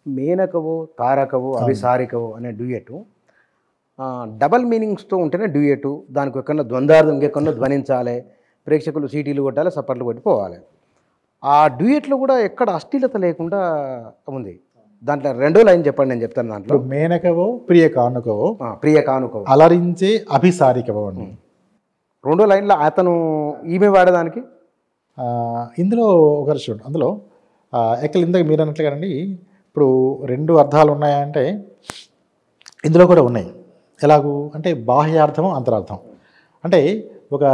మేనకవో తారకవో అభిసారికవో అనే duet double మీనింగ్స్తో ఉంటేనే duet దానికి ఎక్కడన్నా ద్వందార్థం ఇంకెక్కడో ధ్వనించాలి ప్రేక్షకులు సీటీలు కొట్టాలి సప్పట్లు కొట్టి పోవాలి ఆ డ్యూయట్లో కూడా ఎక్కడ అశ్లీలత లేకుండా ఉంది దాంట్లో రెండో లైన్ చెప్పండి నేను చెప్తాను దాంట్లో ఇప్పుడు మేనకవో ప్రియ కానుకవో ఆ, ప్రియ కానుకవో అలరించే అభిసారికవో అండి రెండో లైన్లో అతను ఈమె వాడేదానికి ఆ, ఇందులో ఒక చూడండి అందులో ఎక్కడ ఇందాక మీరు అన్నట్లుగానండి ఇప్పుడు రెండు అర్థాలు ఉన్నాయంటే ఇందులో కూడా ఉన్నాయి ఎలాగూ అంటే బాహ్యార్థము అంతరార్థం అంటే ఒక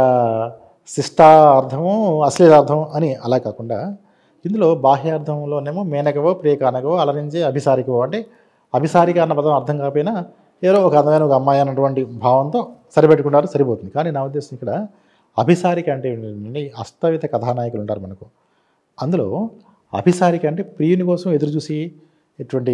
శిష్టార్థము అశ్లీలార్థం అని అలా కాకుండా ఇందులో బాహ్యార్థంలోనేమో మేనకవో ప్రియకానకవో అలరించే అభిసారికవో అంటే అభిసారిక అన్న పదం అర్థం కాకపోయినా ఏదో ఒక అందమైన ఒక అమ్మాయి అన్నటువంటి భావంతో సరిపెట్టుకున్నారు సరిపోతుంది కానీ నా ఉద్దేశం ఇక్కడ అభిసారిక అంటే ఏంటంటే అస్తవిత కథానాయకులు ఉంటారు మనకు అందులో అభిసారిక అంటే ప్రియుని కోసం ఎదురు చూసి ఇటువంటి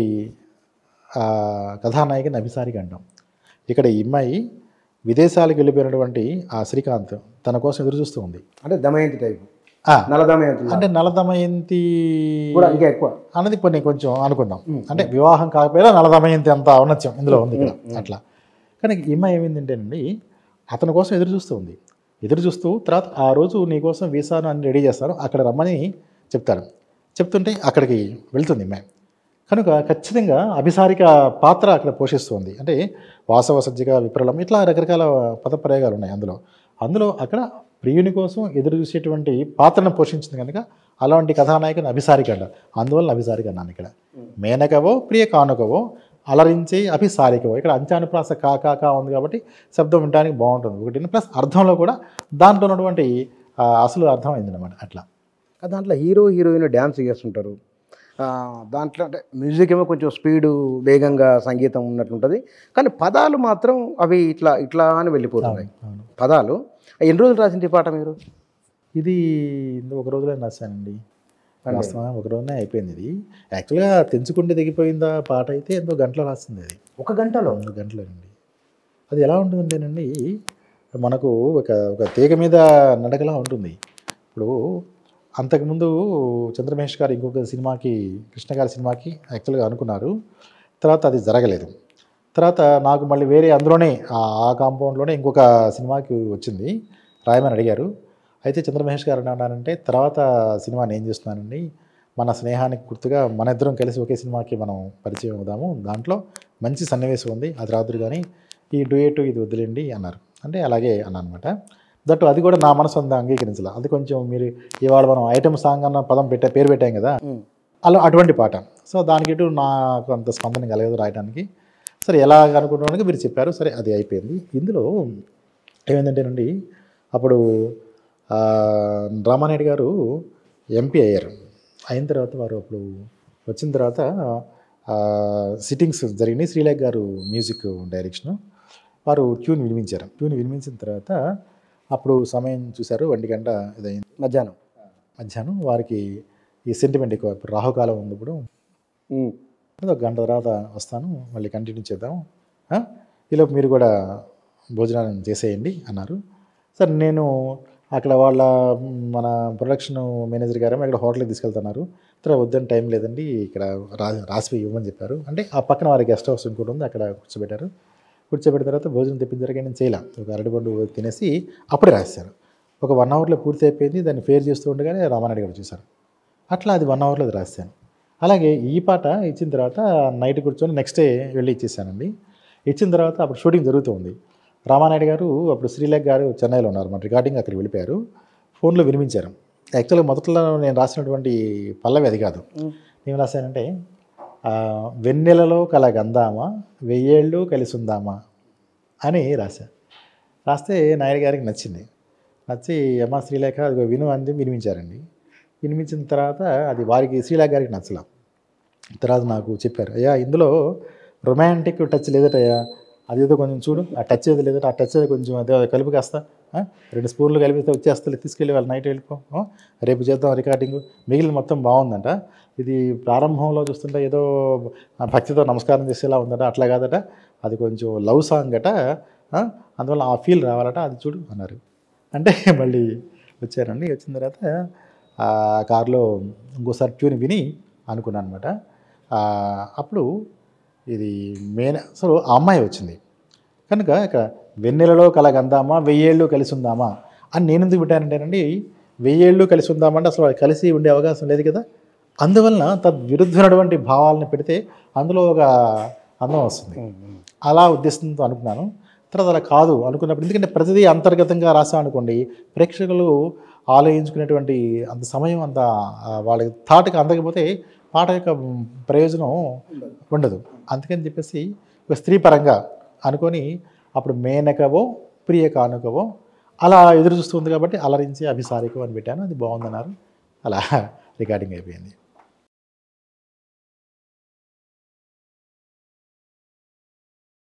ఆ, కథానాయకుని అభిసారిక అంటాం ఇక్కడ ఈ అమ్మాయి విదేశాలకు వెళ్ళిపోయినటువంటి ఆ శ్రీకాంత్ తన కోసం ఎదురు చూస్తూ ఉంది అంటే దమయంతి టైపు ఆ, నల దమయంతి అంటే నలదమయంతి కూడా ఇంకా ఎక్కువ అన్నది కొన్ని కొంచెం అనుకుందాం అంటే వివాహం కాకపోయినా నలదమయంతి అంత ఔన్నత్యం ఇందులో ఉంది ఇక్కడ అట్లా కానీ ఈ అమ్మాయి ఏమైందంటేనండి అతని కోసం ఎదురు చూస్తూ ఉంది ఎదురు చూస్తూ తర్వాత ఆ రోజు నీ కోసం వీసాను అన్ని రెడీ చేస్తాను అక్కడ రమ్మని చెప్తాడు చెప్తుంటే అక్కడికి వెళ్తుంది అమ్మాయి కనుక ఖచ్చితంగా అభిసారిక పాత్ర అక్కడ పోషిస్తుంది అంటే వాసవ సజ్జిక విప్రలం ఇట్లా రకరకాల పదప్రయోగాలు ఉన్నాయి అందులో అందులో అక్కడ ప్రియుని కోసం ఎదురు చూసేటువంటి పాత్రను పోషించింది కనుక అలాంటి కథానాయకుని అభిసారిక అంట అందువల్ల అభిసారిక అన్నాను ఇక్కడ మేనకవో ప్రియ కానుకవో అలరించి అభిసారికవో ఇక్కడ అంత్యానుప్రాస కా కా కా ఉంది కాబట్టి శబ్దం వినడానికి బాగుంటుంది ఒకటి ప్లస్ అర్థంలో కూడా దాంట్లో ఉన్నటువంటి ఆ, అసలు అర్థం అయిందనమాట అట్లా ఆ దాంట్లో హీరో హీరోయిన్ డ్యాన్స్ చేస్తుంటారు ఆ, దాంట్లో అంటే మ్యూజిక్ ఏమో కొంచెం స్పీడు వేగంగా సంగీతం ఉన్నట్లుంటుంది కానీ పదాలు మాత్రం అవి ఇట్లా ఇట్లా అని వెళ్ళిపోతున్నాయి అవును పదాలు ఎన్ని రోజులు రాసింది ఈ పాట మీరు ఇది ఇందులో ఒక రోజులో రాశానండి వాస్తవంగా ఒక రోజునే అయిపోయింది ఇది యాక్చువల్గా తెంచుకుంటే దిగిపోయిందా పాట అయితే ఎంతో గంటలో రాసింది అది ఒక గంటలో రెండు గంటలేనండి అది ఎలా ఉంటుందంటేనండి మనకు ఒక ఒక తీగ మీద నడకలా ఉంటుంది ఇప్పుడు అంతకుముందు చంద్రమహేష్ గారు ఇంకొక సినిమాకి కృష్ణ గారి సినిమాకి యాక్చువల్గా అనుకున్నారు తర్వాత అది జరగలేదు తర్వాత నాకు మళ్ళీ వేరే అందులోనే ఆ ఆ కాంపౌండ్లోనే ఇంకొక సినిమాకి వచ్చింది రాయమని అడిగారు అయితే చంద్రమహేష్ గారు ఏమన్నారంటే తర్వాత సినిమా నేను చేస్తున్నానండి మన స్నేహానికి గుర్తుగా మన ఇద్దరం కలిసి ఒకే సినిమాకి మనం పరిచయం అవుదాము దాంట్లో మంచి సన్నివేశం ఉంది అది రాదురు కానీ ఈ డూయేట్ ఇది వదిలేండి అన్నారు అంటే అలాగే అన్నమాట దట్ అది కూడా నా మనసు అంతా అంగీకరించాల అది కొంచెం మీరు ఇవాళ మనం ఐటమ్ సాంగ్ అన్న పదం పెట్టే పేరు పెట్టాం కదా అలా అటువంటి పాట సో దానికి ఇటు నాకు అంత స్పందన కలగదు రాయడానికి సరే ఎలా అనుకుంటున్నానికి మీరు చెప్పారు సరే అది అయిపోయింది ఇందులో ఏమైందంటేనండి అప్పుడు ఆ, రామానాయుడు గారు ఎంపీ అయ్యారు అయిన తర్వాత వారు అప్పుడు వచ్చిన తర్వాత సిట్టింగ్స్ జరిగినాయి శ్రీలేఖ్ గారు మ్యూజిక్ డైరెక్షన్ వారు ట్యూన్ వినిపించారు ట్యూన్ వినిపించిన తర్వాత అప్పుడు సమయం చూశారు ఒంటి గంట ఇదైంది మధ్యాహ్నం మధ్యాహ్నం వారికి ఈ సెంటిమెంట్ ఎక్కువ ఇప్పుడు రాహుకాలం ఉంది ఇప్పుడు ఉమ్. ఏదో ఒక గంట తర్వాత వస్తాను మళ్ళీ కంటిన్యూ చేద్దాం ఆ? ఈలోపు మీరు కూడా భోజనాన్ని చేసేయండి అన్నారు సరే నేను అక్కడ వాళ్ళ మ్, మన ప్రొడక్షన్ మేనేజర్ గారేమో ఇక్కడ హోటల్కి తీసుకెళ్తున్నారు తర్వాత వద్దని టైం లేదండి ఇక్కడ రా రాసిపోయి ఇవ్వమని చెప్పారు అంటే ఆ పక్కన వారి గెస్ట్ హౌస్ ఇంకోటి ఉంది అక్కడ కూర్చోబెట్టారు కూర్చోబెట్టిన తర్వాత భోజనం తెప్పించారు నేను చేయలే ఒక అరటిపండు తినేసి అప్పుడే రాశారు ఒక వన్ అవర్లో పూర్తి అయిపోయింది దాన్ని ఫేర్ చేస్తూ ఉండగానే రామానాయుడు గారు చూశారు అట్లా అది వన్ అవర్లో అది రాశాను అలాగే ఈ పాట ఇచ్చిన తర్వాత నైట్ కూర్చొని నెక్స్ట్ డే వెళ్ళి ఇచ్చేసానండి ఇచ్చిన తర్వాత అప్పుడు షూటింగ్ జరుగుతుంది రామానాయుడు గారు అప్పుడు శ్రీలేఖ్ గారు చెన్నైలో ఉన్నారు మన రికార్డింగ్ అక్కడికి వెళ్ళిపోయారు ఫోన్లో వినిపించారు యాక్చువల్గా మొదట్లో నేను రాసినటువంటి పల్లవి అది కాదు ఏం రాశానంటే ఆ, వెన్నెలలో కల గంధామా వెయ్యేళ్ళు కలిసి ఉందామా అని రాశా రాస్తే నాయుడు గారికి నచ్చింది నచ్చి అమ్మ శ్రీలేఖ అదిగో విను అంది వినిపించారండి వినిపించిన తర్వాత అది వారికి శ్రీలేఖ గారికి నచ్చల తర్వాత నాకు చెప్పారు అయ్యా ఇందులో రొమాంటిక్ టచ్ లేదటయ్యా అదేదో కొంచెం చూడు ఆ టచ్ ఏదో లేదట ఆ టచ్ ఏదో కొంచెం అదే కలిపి కాస్తా ఆ? రెండు స్పూన్లు కలిపితే వచ్చేస్తా తీసుకెళ్ళి వాళ్ళు నైట్ వెళ్ళిపో ఆ? రేపు చేద్దాం రికార్డింగ్ మిగిలిన మొత్తం బాగుందంట ఇది ప్రారంభంలో చూస్తుంటే ఏదో ఆ భక్తితో నమస్కారం చేసేలా ఉందట అట్లా కాదట అది కొంచెం లవ్ సాంగ్ అట ఆ? అందువల్ల ఆ ఫీల్ రావాలట అది చూడు అన్నారు అంటే మళ్ళీ వచ్చారండి వచ్చిన తర్వాత ఆ కార్లో ఇంకోసారి ట్యూన్ విని అనుకున్నాను అనమాట ఆ, అప్పుడు ఇది మెయిన్ అసలు ఆ అమ్మాయి వచ్చింది కనుక ఇక్కడ వెన్నెలలో కలగందామా వెయ్యేళ్ళు కలిసి ఉందామా అని నేను ఎందుకు పెట్టానంటేనండి వెయ్యేళ్ళు కలిసి ఉందామా అంటే అసలు వాళ్ళు కలిసి ఉండే అవకాశం లేదు కదా అందువలన తద్విరుద్ధమైనటువంటి భావాలను పెడితే అందులో ఒక అందం వస్తుంది అలా ఉద్దేశంతో అనుకున్నాను తర్వాత అలా కాదు అనుకున్నప్పుడు ఎందుకంటే ప్రతిదీ అంతర్గతంగా రాసాం అనుకోండి ప్రేక్షకులు ఆలోచించుకునేటువంటి అంత సమయం అంత ఆ, వాళ్ళకి థాట్కి అందకపోతే పాట యొక్క ప్రయోజనం ఉండదు అందుకని చెప్పేసి ఒక స్త్రీ పరంగా అనుకొని అప్పుడు మేనకవో ప్రియ కానుకవో అలా ఎదురు చూస్తుంది కాబట్టి అలరించి అభిసారికం అని పెట్టాను అది బాగుందన్నారు అలా రికార్డింగ్ అయిపోయింది